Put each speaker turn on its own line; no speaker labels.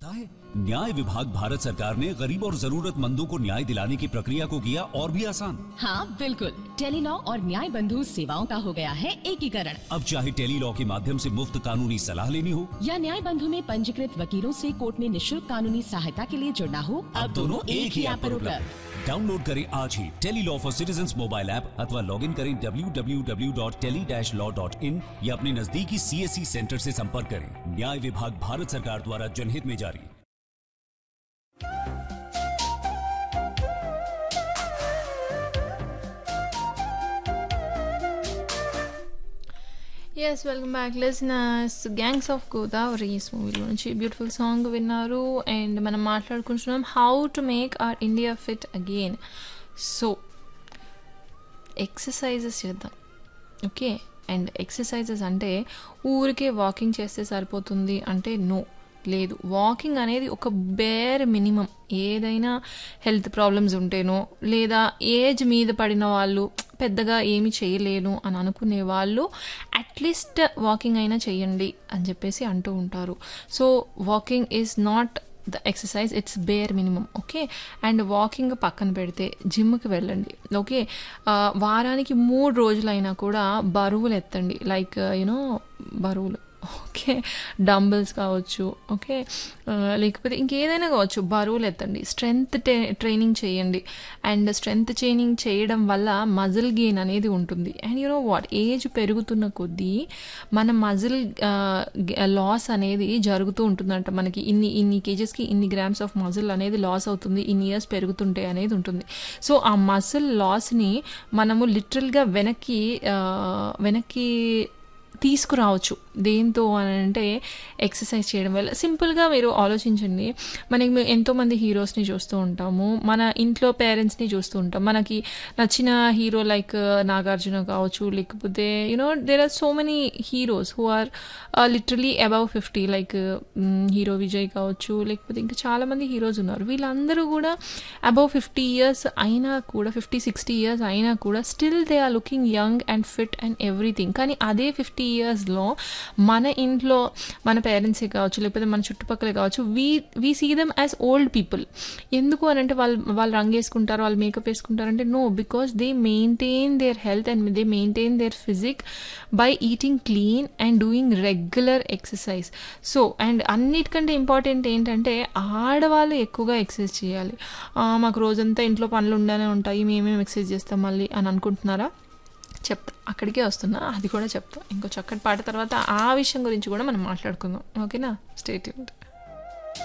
पता है न्याय विभाग भारत सरकार ने गरीब और जरूरतमंदों को न्याय दिलाने की प्रक्रिया को किया और भी आसान
हाँ बिल्कुल टेलीलॉ और न्याय बंधु सेवाओं का हो गया है एकीकरण
अब चाहे टेली लॉ के माध्यम से मुफ्त कानूनी सलाह लेनी हो
या न्याय बंधु में पंजीकृत वकीलों से कोर्ट में निशुल्क कानूनी सहायता के लिए जुड़ना हो अब दोनों एक ही ऐप पर उपलब्ध
डाउनलोड करें आज ही tele law for citizen mobile app अथवा लॉग इन करें www.tele-law.in या अपने नजदीकी सीएससी सेंटर से संपर्क करें न्याय विभाग भारत सरकार द्वारा जनहित में जारी
yes welcome back listeners gangs of Godavari ఈ మూవీలో నుంచి బ్యూటిఫుల్ సాంగ్ విన్నారు అండ్ మనం మాట్లాడుకుంటున్నాం how to make our India fit again so exercises చేద్దాం ఓకే అండ్ ఎక్సర్సైజెస్ అంటే ఊరికే వాకింగ్ చేస్తే సరిపోతుంది అంటే నో లేదు వాకింగ్ అనేది ఒక బేర్ మినిమం ఏదైనా హెల్త్ ప్రాబ్లమ్స్ ఉంటేనో లేదా ఏజ్ మీద పడిన వాళ్ళు పెద్దగా ఏమి చేయలేను అని అనుకునే వాళ్ళు అట్లీస్ట్ వాకింగ్ అయినా చేయండి అని చెప్పేసి అంటూ ఉంటారు so walking is not the exercise it's bare minimum okay and walking పక్కన పెడితే జిమ్కి వెళ్ళండి ఓకే వారానికి మూడు రోజులైనా కూడా బరువులు ఎత్తండి లైక్ యూనో బరువులు ఓకే డంబుల్స్ కావచ్చు ఓకే లేకపోతే ఇంకేదైనా కావచ్చు బరువులు ఎత్తండి స్ట్రెంగ్త్ ట్రైనింగ్ చేయండి అండ్ స్ట్రెంగ్త్ ట్రైనింగ్ చేయడం వల్ల మజిల్ గెయిన్ అనేది ఉంటుంది అండ్ యూనో వాట్ ఏజ్ పెరుగుతున్న కొద్దీ మన మజిల్ లాస్ అనేది జరుగుతూ ఉంటుందంట మనకి ఇన్ని ఇన్ని కేజెస్కి ఇన్ని గ్రామ్స్ ఆఫ్ మజిల్ అనేది లాస్ అవుతుంది ఇన్ని ఇయర్స్ పెరుగుతుంటే అనేది ఉంటుంది సో ఆ మజిల్ లాస్ని మనము లిటరల్గా వెనక్కి వెనక్కి తీసుకురావచ్చు దేంతో అని అంటే ఎక్సర్సైజ్ చేయడం వల్ల సింపుల్గా మీరు ఆలోచించండి మనకి మేము ఎంతోమంది హీరోస్ని చూస్తూ ఉంటాము మన ఇంట్లో పేరెంట్స్ని చూస్తూ ఉంటాం మనకి నచ్చిన హీరో లైక్ నాగార్జున కావచ్చు లేకపోతే you know there are so many heroes who are literally above fifty like hero Vijay కావచ్చు లేకపోతే ఇంకా చాలామంది హీరోస్ ఉన్నారు వీళ్ళందరూ కూడా అబవ్ ఫిఫ్టీ ఇయర్స్ అయినా కూడా ఫిఫ్టీ సిక్స్టీ ఇయర్స్ అయినా కూడా still they are looking young and fit and everything కానీ అదే ఫిఫ్టీ ఇయర్స్లో మన ఇంట్లో మన పేరెంట్సే కావచ్చు లేకపోతే మన చుట్టుపక్కలే కావచ్చు we we see them as old people ఎందుకు అని అంటే వాళ్ళు వాళ్ళు రంగు వేసుకుంటారు వాళ్ళు మేకప్ వేసుకుంటారంటే no because they maintain their health and they maintain their physique by eating clean and doing regular exercise so and అన్నిటికంటే ఇంపార్టెంట్ ఏంటంటే ఆడవాళ్ళు ఎక్కువగా ఎక్సర్సైజ్ చేయాలి మాకు రోజంతా ఇంట్లో పనులు ఉండనే ఉంటాయి మేమేం ఎక్సర్సైజ్ చేస్తాం మళ్ళీ అని అనుకుంటున్నారా చెప్తా అక్కడికే వస్తున్నా అది కూడా చెప్తా ఇంకో చక్కటి పాట తర్వాత ఆ విషయం గురించి కూడా మనం మాట్లాడుకుందాం ఓకేనా స్టేట్